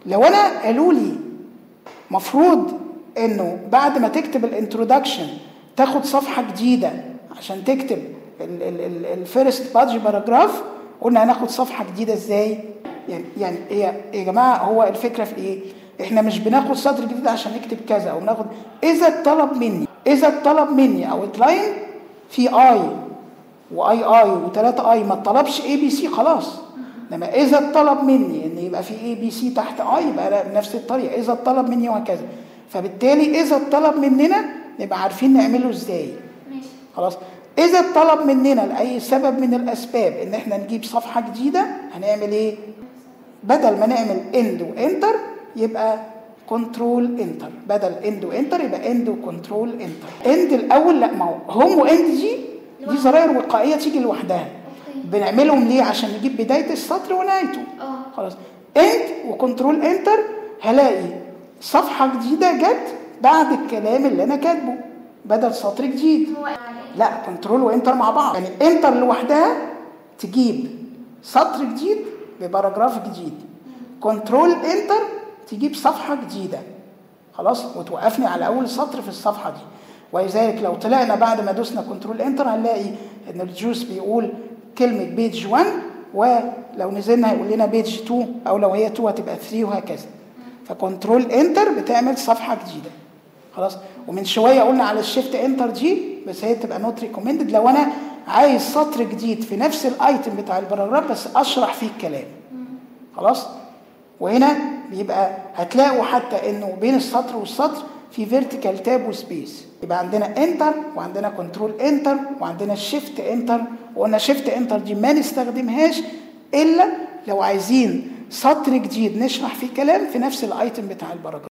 لو انا قالوا لي مفروض انه بعد ما تكتب الانترودكشن تاخد صفحه جديده عشان تكتب الفيرست بادج باراجراف قلنا هناخد صفحه جديده ازاي يعني يعني هي يا جماعه هو الفكره في ايه احنا مش بناخد سطر جديد عشان نكتب كذا او ناخد اذا اتطلب مني اذا اتطلب مني او لاين في اي واي اي وثلاثة اي ما اتطلبش اي بي سي خلاص لما اذا اتطلب مني ان يبقى في اي بي سي تحت اي يبقى بنفس الطريقه اذا اتطلب مني وهكذا فبالتالي اذا اتطلب مننا نبقى عارفين نعمله ازاي ماشي خلاص اذا اتطلب مننا لاي سبب من الاسباب ان احنا نجيب صفحه جديده هنعمل ايه بدل ما نعمل اند وانتر يبقى كنترول انتر بدل اند وانتر يبقى اند وكنترول انتر اند الاول لا ما هو هوم واند دي دي زراير وقائيه تيجي لوحدها اوكي بنعملهم ليه عشان نجيب بدايه السطر ونهايته اه خلاص اند وكنترول انتر هلاقي صفحه جديده جت بعد الكلام اللي انا كاتبه بدل سطر جديد هو لا كنترول وانتر مع بعض يعني انتر لوحدها تجيب سطر جديد بباراجراف جديد كنترول انتر تجيب صفحه جديده خلاص وتوقفني على اول سطر في الصفحه دي ولذلك لو طلعنا بعد ما دوسنا كنترول انتر هنلاقي ان الجوس بيقول كلمه بيج 1 ولو نزلنا هيقول لنا بيج 2 او لو هي 2 هتبقى 3 وهكذا فكنترول انتر بتعمل صفحه جديده خلاص ومن شويه قلنا على الشيفت انتر دي بس هي تبقى نوت ريكومندد لو انا عايز سطر جديد في نفس الايتم بتاع الباراجراف بس اشرح فيه الكلام خلاص وهنا بيبقى هتلاقوا حتى انه بين السطر والسطر في فيرتيكال تاب وسبيس يبقى عندنا انتر وعندنا كنترول انتر وعندنا شيفت انتر وقلنا شيفت انتر دي ما نستخدمهاش الا لو عايزين سطر جديد نشرح فيه كلام في نفس الايتم بتاع الباراجراف